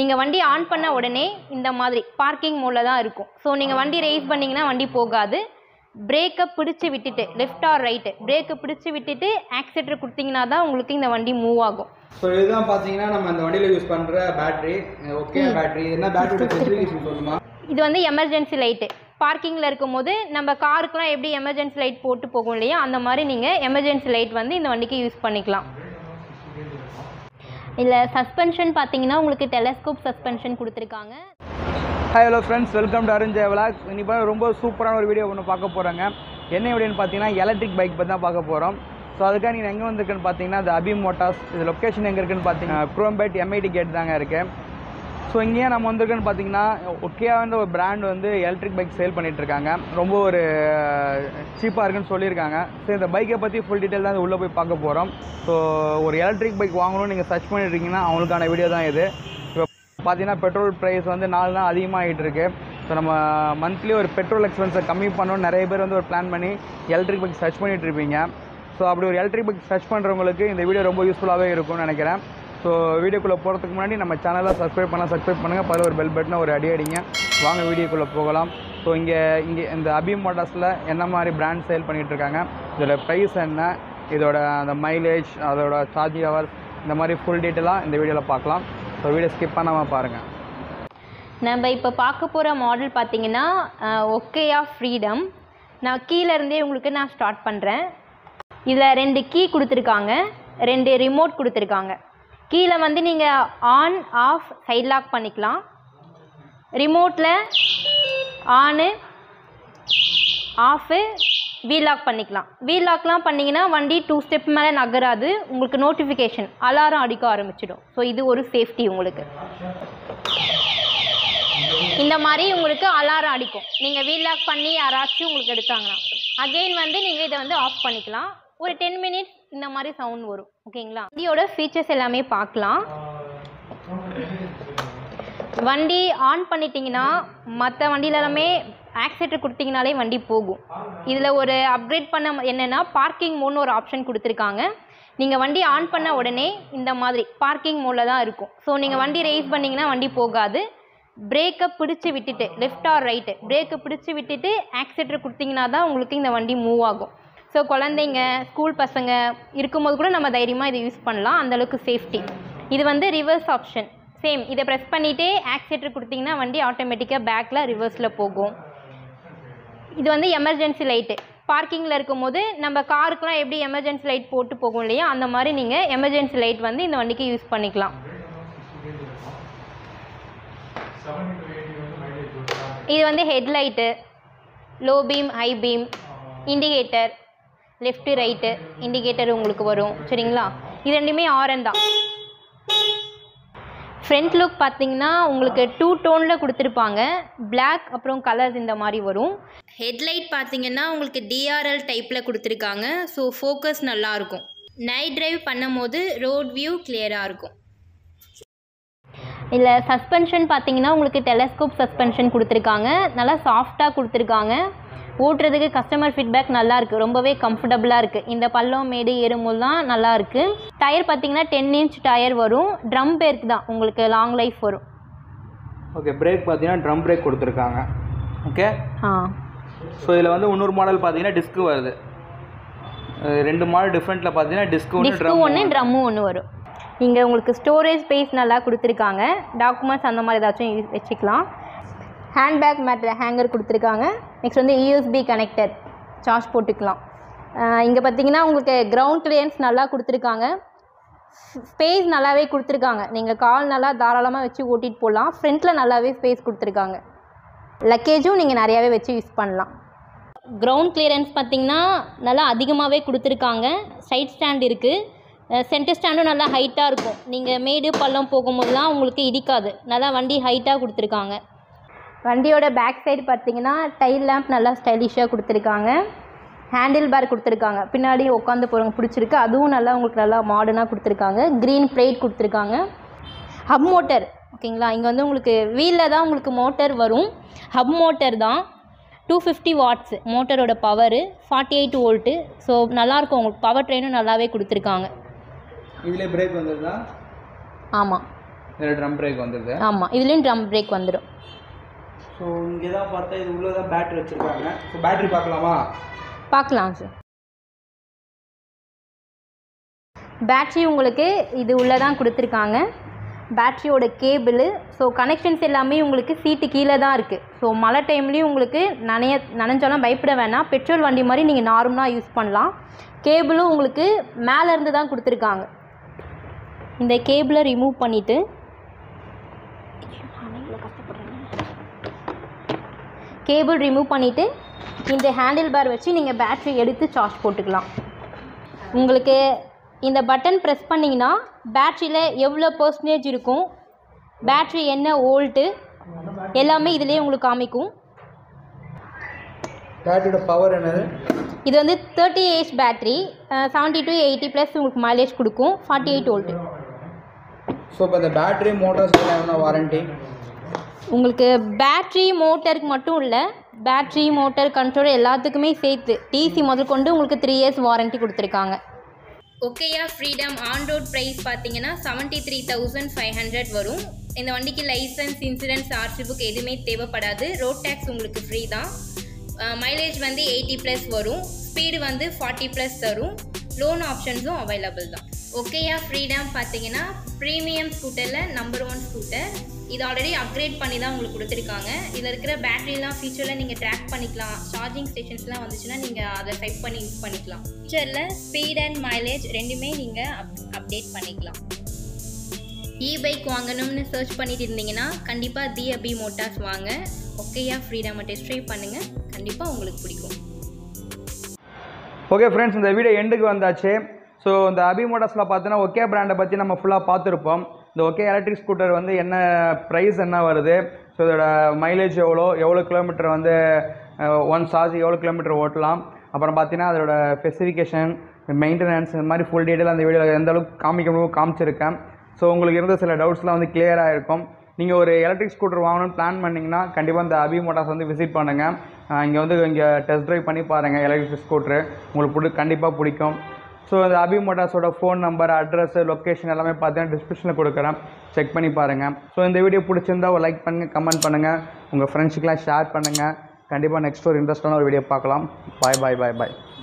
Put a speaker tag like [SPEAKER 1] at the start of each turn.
[SPEAKER 1] நீங்கள் வண்டி ஆன் பண்ண உடனே இந்த மாதிரி பார்க்கிங் மோடில் தான் இருக்கும் ஸோ நீங்கள் வண்டி ரேஸ் பண்ணிங்கன்னா வண்டி போகாது பிரேக்கை பிடிச்சி விட்டுட்டு லெஃப்ட் ஆர் ரைட்டு பிரேக்கை பிடிச்சி விட்டுட்டு ஆக்சிலேட்டர் கொடுத்தீங்கன்னா தான் உங்களுக்கு இந்த வண்டி மூவ் ஆகும்
[SPEAKER 2] ஸோ இதுதான் பார்த்தீங்கன்னா நம்ம அந்த வண்டியில் யூஸ் பண்ணுற பேட்டரி ஓகே பேட்டரி என்ன பேட்டரியோட ஸ்பெசிஃபிகேஷன் சொல்லுமா
[SPEAKER 1] இது வந்து எமர்ஜென்சி லைட்டு பார்க்கிங்கில் இருக்கும்போது நம்ம காருக்குலாம் எப்படி எமர்ஜென்சி லைட் போட்டு போகும் இல்லையா அந்த மாதிரி நீங்கள் எமர்ஜென்சி லைட் வந்து இந்த வண்டிக்கு யூஸ் பண்ணிக்கலாம் இதில் சஸ்பென்ஷன் பார்த்தீங்கன்னா உங்களுக்கு டெலஸ்கோப் சஸ்பென்ஷன் கொடுத்துருக்காங்க
[SPEAKER 2] hi hello friends welcome to Arun Jaya vlog இன்னைக்கு ரொம்ப சூப்பரான ஒரு வீடியோ ஒன்று பார்க்க போகிறாங்க என்ன வீடியோன்னு பார்த்தீங்கன்னா எலக்ட்ரிக் பைக் பற்றி தான் பார்க்க போகிறோம் ஸோ அதுக்காக நீங்கள் எங்கே வந்திருக்குன்னு பார்த்தீங்கன்னா அது அபி மோட்டார்ஸ் இது லொக்கேஷன் எங்கே இருக்குன்னு பார்த்தீங்கன்னா குரோம்பேட் எம்ஐடி கேட் தாங்க இருக்குது ஸோ இங்கேயே நம்ம வந்திருக்கோன்னு பார்த்தீங்கன்னா ஒக்கையான்ற ஒரு பிராண்ட் வந்து எலக்ட்ரிக் பைக் சேல் பண்ணிட்டு இருக்காங்க ரொம்ப ஒரு சீப்பாக இருக்குன்னு சொல்லியிருக்காங்க ஸோ இந்த பைக்கை பற்றி ஃபுல் டீட்டெயில் தான் உள்ளே போய் பார்க்க போகிறோம் ஸோ ஒரு எலக்ட்ரிக் பைக் வாங்கணும்னு நீங்கள் சர்ச் பண்ணிட்டுருக்கீங்கன்னா அவங்களுக்கான வீடியோ தான் இது இப்போ பார்த்தீங்கன்னா பெட்ரோல் ப்ரைஸ் வந்து நாலு நாள் அதிகமாகிட்டு இருக்கு ஸோ நம்ம மந்த்லி ஒரு பெட்ரோல் எக்ஸ்பென்ஸை கம்மி பண்ணணும்னு நிறைய பேர் வந்து ஒரு பிளான் பண்ணி எலக்ட்ரிக் பைக் சர்ச் பண்ணிட்டு இருப்பீங்க ஸோ அப்படி ஒரு எலக்ட்ரிக் பைக் சர்ச் பண்ணுறவங்களுக்கு இந்த வீடியோ ரொம்ப யூஸ்ஃபுல்லாகவே இருக்கும்னு நினைக்கிறேன் ஸோ வீடியோக்குள்ளே போகிறதுக்கு முன்னாடி நம்ம சேனலை சப்ஸ்கிரைப் பண்ணால் சப்ஸ்கிரைப் பண்ணுங்கள் பல ஒரு பெல் பட்டனை ஒரு அடி அடிங்க வாங்க வீடியோக்குள்ளே போகலாம் ஸோ இங்கே இங்கே இந்த அபி மோட்டார்ஸில் என்ன மாதிரி பிராண்ட் சேல் பண்ணிகிட்டு இருக்காங்க இதோட ப்ரைஸ் என்ன இதோட அந்த மைலேஜ் அதோட சார்ஜிங் ஹவர் இந்த மாதிரி ஃபுல் டீட்டெயிலாக இந்த வீடியோவில் பார்க்கலாம் ஸோ வீடியோ ஸ்கிப் பண்ணாமல் பாருங்கள்
[SPEAKER 1] நம்ம இப்போ பார்க்க போகிற மாடல் பார்த்தீங்கன்னா ஒக்கையா ஃப்ரீடம் நான் கீழ இருந்தே உங்களுக்கு நான் ஸ்டார்ட் பண்ணுறேன் இதில் ரெண்டு கீ கொடுத்துருக்காங்க ரெண்டு ரிமோட் கொடுத்துருக்காங்க கீழே வந்து நீங்கள் ஆன் ஆஃப் சைட் லாக் பண்ணிக்கலாம் ரிமோட்டில் ஆனு ஆஃபு வீல் லாக் பண்ணிக்கலாம் வீல் லாக்லாம் பண்ணிங்கன்னா வண்டி டூ ஸ்டெப் மேலே நகராது உங்களுக்கு நோட்டிஃபிகேஷன் அலாரம் அடிக்க ஆரம்பிச்சிடும் ஸோ இது ஒரு சேஃப்டி உங்களுக்கு இந்த மாதிரி உங்களுக்கு அலாரம் அடிக்கும் நீங்கள் வீல் லாக் பண்ணி யாராச்சும் உங்களுக்கு எடுத்தாங்கன்னா அகெயின் வந்து நீங்கள் இதை வந்து ஆஃப் பண்ணிக்கலாம் ஒரு டென் மினிட்ஸ் இந்த மாதிரி சவுண்ட் வரும் ஓகேங்களா வண்டியோட ஃபீச்சர்ஸ் எல்லாமே பார்க்கலாம் வண்டி ஆன் பண்ணிட்டீங்கன்னா மற்ற வண்டியில எல்லாமே ஆக்சிலேட்டர் கொடுத்தீங்கனாலே வண்டி போகும் இதில் ஒரு அப்கிரேட் பண்ண என்னென்னா பார்க்கிங் மோட்னு ஒரு ஆப்ஷன் கொடுத்துருக்காங்க நீங்கள் வண்டி ஆன் பண்ண உடனே இந்த மாதிரி பார்க்கிங் மோடில் தான் இருக்கும் ஸோ நீங்கள் வண்டி ரேஸ் பண்ணிங்கன்னா வண்டி போகாது பிரேக்கை பிடிச்சி விட்டுட்டு லெஃப்ட் ஆர் ரைட்டு பிரேக்கை பிடிச்சி விட்டுட்டு ஆக்சிலேட்டர் கொடுத்தீங்கன்னா தான் உங்களுக்கு இந்த வண்டி மூவ் ஆகும் ஸோ குழந்தைங்க ஸ்கூல் பசங்க இருக்கும்போது கூட நம்ம தைரியமாக இதை யூஸ் பண்ணலாம் அந்தளவுக்கு சேஃப்டி இது வந்து ரிவர்ஸ் ஆப்ஷன் சேம் இதை ப்ரெஸ் பண்ணிகிட்டே ஆக்சிலேட்டர் கொடுத்தீங்கன்னா வண்டி ஆட்டோமேட்டிக்காக பேக்கில் ரிவர்ஸில் போகும் இது வந்து எமர்ஜென்சி லைட்டு பார்க்கிங்கில் இருக்கும்போது நம்ம காருக்குலாம் எப்படி எமர்ஜென்சி லைட் போட்டு போகும் இல்லையா அந்த மாதிரி நீங்கள் எமர்ஜென்சி லைட் வந்து இந்த வண்டிக்கு யூஸ் பண்ணிக்கலாம் இது வந்து headlight low beam high beam indicator left right indicator உங்களுக்கு வரும் சரிங்களா இது ரெண்டுமே ஆரன் தான் ஃப்ரண்ட் லுக் பார்த்தீங்கன்னா உங்களுக்கு டூ டோனில் கொடுத்துருப்பாங்க பிளாக் அப்புறம் கலர்ஸ் இந்த மாதிரி வரும் ஹெட்லைட் பார்த்தீங்கன்னா உங்களுக்கு டிஆர்எல் டைப்பில் கொடுத்துருக்காங்க ஸோ ஃபோக்கஸ் நல்லாயிருக்கும் நைட் டிரைவ் பண்ணும்போது ரோட் வியூ கிளியராக இருக்கும் இதில் சஸ்பென்ஷன் பார்த்தீங்கன்னா உங்களுக்கு டெலஸ்கோப் சஸ்பென்ஷன் கொடுத்துருக்காங்க நல்லா சாஃப்டாக கொடுத்துருக்காங்க ஓட்டுறதுக்கு கஸ்டமர் ஃபீட்பேக் நல்லா இருக்குது ரொம்பவே கம்ஃபர்டபுளாக இருக்குது இந்த பள்ளம் மேடு ஏறும்போதுலாம் நல்லா இருக்குது டயர் பார்த்தீங்கன்னா டென் இன்ச் டயர் வரும் ட்ரம் பேருக்கு தான் உங்களுக்கு லாங் லைஃப் வரும்
[SPEAKER 2] ஓகே பிரேக் பார்த்தீங்கன்னா ட்ரம் பிரேக் கொடுத்துருக்காங்க ஓகே
[SPEAKER 1] ஆ
[SPEAKER 2] ஸோ இதில் வந்து இன்னொரு மாடல் பார்த்தீங்கன்னா டிஸ்க் வருது அஹ் ரெண்டு மாடல் டிஃப்ரெண்ட்டில் பார்த்தீங்கன்னா டிஸ்க் ஒன்று
[SPEAKER 1] டிஸ்க்கு ஒன்று ட்ரம்மு ஒன்று வரும் இங்கே உங்களுக்கு ஸ்டோரேஜ் ஸ்பேஸ் நல்லா கொடுத்துருக்காங்க டாக்குமெண்ட்ஸ் அந்த மாதிரி ஏதாச்சும் யூஸ் வச்சுக்கலாம் ஹேண்ட்பேக் மேட் ஹேங்கர் கொடுத்துருக்காங்க நெக்ஸ்ட் வந்து யூஎஸ்பி கனெக்டர் சார்ஜ் போட்டுக்கலாம் இங்கே பார்த்தீங்கன்னா உங்களுக்கு கிரவுண்ட் கிளியன்ஸ் நல்லா கொடுத்துருக்காங்க ஸ்பேஸ் நல்லாவே கொடுத்துருக்காங்க நீங்கள் கால் நல்லா தாராளமாக வச்சு ஓட்டிகிட்டு போகலாம் ஃப்ரண்ட்டில் நல்லாவே ஸ்பேஸ் கொடுத்துருக்காங்க லக்கேஜும் நீங்கள் நிறையாவே வச்சு யூஸ் பண்ணலாம் கிரவுண்ட் கிளியரன்ஸ் பார்த்தீங்கன்னா நல்லா அதிகமாகவே கொடுத்துருக்காங்க சைட் ஸ்டாண்ட் இருக்குது சென்டர் ஸ்டாண்டும் நல்லா ஹைட்டாக இருக்கும் நீங்கள் மேடு பள்ளம் போகும்போதெல்லாம் உங்களுக்கு இடிக்காது நல்லா வண்டி ஹைட்டாக கொடுத்துருக்காங்க வண்டியோட பேக் சைடு பார்த்தீங்கன்னா டைல் லேம்ப் நல்லா ஸ்டைலிஷாக கொடுத்துருக்காங்க ஹேண்டில் பார் கொடுத்துருக்காங்க பின்னாடி உட்காந்து போகிறவங்க பிடிச்சிருக்கு அதுவும் நல்லா உங்களுக்கு நல்லா மாடர்னாக கொடுத்துருக்காங்க க்ரீன் பிளேட் கொடுத்துருக்காங்க ஹப் மோட்டர் ஓகேங்களா இங்கே வந்து உங்களுக்கு வீலில் தான் உங்களுக்கு மோட்டர் வரும் ஹப் மோட்டர் தான் டூ ஃபிஃப்டி வாட்ஸ் மோட்டரோட power forty eight volt so நல்லாயிருக்கும் உங்களுக்கு பவர் ட்ரெயினும் நல்லாவே கொடுத்துருக்காங்க
[SPEAKER 2] இதில் பிரேக் வந்துருதா
[SPEAKER 1] ஆமாம்
[SPEAKER 2] இதில் ட்ரம் பிரேக் வந்துடுது
[SPEAKER 1] ஆமாம் இதுலேயும் ட்ரம் பிரேக் வந்துடும்
[SPEAKER 2] ஸோ இங்கே தான் பார்த்தா இது உள்ளே தான் பேட்டரி வச்சுருக்காங்க ஸோ பேட்டரி பார்க்கலாமா
[SPEAKER 1] பார்க்கலாம் சார் பேட்ரி உங்களுக்கு இது உள்ளே தான் கொடுத்துருக்காங்க பேட்ரியோட கேபிள் ஸோ கனெக்ஷன்ஸ் எல்லாமே உங்களுக்கு சீட்டு கீழே தான் இருக்குது ஸோ மழை டைம்லேயும் உங்களுக்கு நனைய நனைஞ்சாலும் பயப்பட வேணாம் பெட்ரோல் வண்டி மாதிரி நீங்கள் நார்மலாக யூஸ் பண்ணலாம் கேபிளும் உங்களுக்கு மேலே இருந்து தான் கொடுத்துருக்காங்க இந்த கேபிளை ரிமூவ் பண்ணிவிட்டு கேபிள் ரிமூவ் பண்ணிவிட்டு இந்த ஹேண்டில் பார் வச்சு நீங்கள் பேட்ரி எடுத்து சார்ஜ் போட்டுக்கலாம் உங்களுக்கு இந்த பட்டன் ப்ரெஸ் பண்ணிங்கன்னா பேட்ரியில் எவ்வளோ பர்சன்டேஜ் இருக்கும் பேட்ரி என்ன வோல்ட்டு எல்லாமே இதிலே உங்களுக்கு காமிக்கும்
[SPEAKER 2] பேட்டரியோட பவர் என்னது
[SPEAKER 1] இது வந்து thirty AH battery seventy to eighty plus உங்களுக்கு மைலேஜ் கொடுக்கும் ஃபார்ட்டி எயிட் வோல்ட்டு
[SPEAKER 2] ஸோ இப்போ இந்த பேட்டரி மோட்டார்ஸ் என்ன வாரண்டி
[SPEAKER 1] உங்களுக்கு பேட்ரி மோட்டருக்கு மட்டும் இல்லை பேட்ரி மோட்டர் கண்ட்ரோல் எல்லாத்துக்குமே சேர்த்து டிசி முதல் கொண்டு உங்களுக்கு த்ரீ இயர்ஸ் வாரண்டி கொடுத்துருக்காங்க ஓகேயா ஃப்ரீடம் ஆன் ரோட் ப்ரைஸ் பார்த்தீங்கன்னா seventy three thousand five hundred வரும் இந்த வண்டிக்கு லைசன்ஸ் இன்சூரன்ஸ் ஆர்சி புக் எதுவுமே தேவைப்படாது ரோட் டேக்ஸ் உங்களுக்கு ஃப்ரீ தான் மைலேஜ் வந்து எயிட்டி ப்ளஸ் வரும் ஸ்பீடு வந்து ஃபார்ட்டி ப்ளஸ் தரும் லோன் ஆப்ஷன்ஸும் அவைலபிள் தான் ஓகேயா ஃப்ரீடம் பார்த்தீங்கன்னா ப்ரீமியம் ஸ்கூட்டரில் நம்பர் ஒன் ஸ்கூட்டர் இது ஆல்ரெடி அப்கிரேட் பண்ணி தான் உங்களுக்கு கொடுத்துருக்காங்க இதில் இருக்கிற பேட்டரிலாம் ஃபியூச்சரில் நீங்கள் ட்ராக் பண்ணிக்கலாம் சார்ஜிங் ஸ்டேஷன்ஸ்லாம் வந்துச்சுன்னா நீங்கள் அதை டைப் பண்ணி யூஸ் பண்ணிக்கலாம் ஃபியூச்சரில் ஸ்பீட் அண்ட் மைலேஜ் ரெண்டுமே நீங்கள் அப் அப்டேட் பண்ணிக்கலாம் இ பைக் வாங்கணும்னு சர்ச் பண்ணிட்டு இருந்தீங்கன்னா கண்டிப்பாக தி அபி மோட்டார்ஸ் வாங்க ஓகேயா ஃப்ரீடமை டெஸ்ட் ட்ரைவ் பண்ணுங்கள் கண்டிப்பாக உங்களுக்கு பிடிக்கும்
[SPEAKER 2] ஓகே ஃப்ரெண்ட்ஸ் இந்த வீடியோ எண்டுக்கு வந்தாச்சு ஸோ இந்த அபி மோட்டார்ஸில் பார்த்தீங்கன்னா ஒகே பிராண்டை பற்றி நம்ம ஃபுல்லாக பார்த்துருப்போம் இந்த ஒகே எலக்ட்ரிக் ஸ்கூட்டர் வந்து என்ன ப்ரைஸ் என்ன வருது ஸோ இதோட மைலேஜ் எவ்வளோ எவ்வளோ கிலோமீட்டர் வந்து ஒன் சார்ஜ் எவ்வளோ கிலோமீட்டர் ஓட்டலாம் அப்புறம் பார்த்தீங்கன்னா அதோட ஸ்பெசிஃபிகேஷன் மெயின்டெனன்ஸ் இந்த மாதிரி ஃபுல் டீட்டெயில் அந்த வீடியோவில் எந்த அளவுக்கு காமிக்கணும் காமிச்சிருக்கேன் ஸோ உங்களுக்கு இருந்த சில டவுட்ஸ்லாம் வந்து கிளியராக இருக்கும் நீங்கள் ஒரு எலக்ட்ரிக் ஸ்கூட்டர் வாங்கணும்னு பிளான் பண்ணிங்கன்னா கண்டிப்பாக இந்த அபி மோட்டார்ஸ் வந்து விசிட் பண்ணுங்கள் இங்கே வந்து இங்கே டெஸ்ட் ட்ரைவ் பண்ணி பாருங்கள் எலக்ட்ரிக் ஸ்கூட்ரு உங்களுக்கு பிடி கண்டிப்பாக பிடிக்கும் ஸோ இந்த அபி மோட்டார்ஸோட ஃபோன் நம்பர் அட்ரஸ் லொக்கேஷன் எல்லாமே பார்த்தீங்கன்னா டிஸ்கிரிப்ஷனில் கொடுக்குறேன் செக் பண்ணி பாருங்கள் ஸோ இந்த வீடியோ பிடிச்சிருந்தா ஒரு லைக் பண்ணுங்கள் கமெண்ட் பண்ணுங்கள் உங்கள் ஃப்ரெண்ட்ஸுக்கெலாம் ஷேர் பண்ணுங்கள் கண்டிப்பாக நெக்ஸ்ட் ஒரு இன்ட்ரெஸ்டான ஒரு வீடியோ பார்க்கலாம் பாய் பாய் பாய் பாய்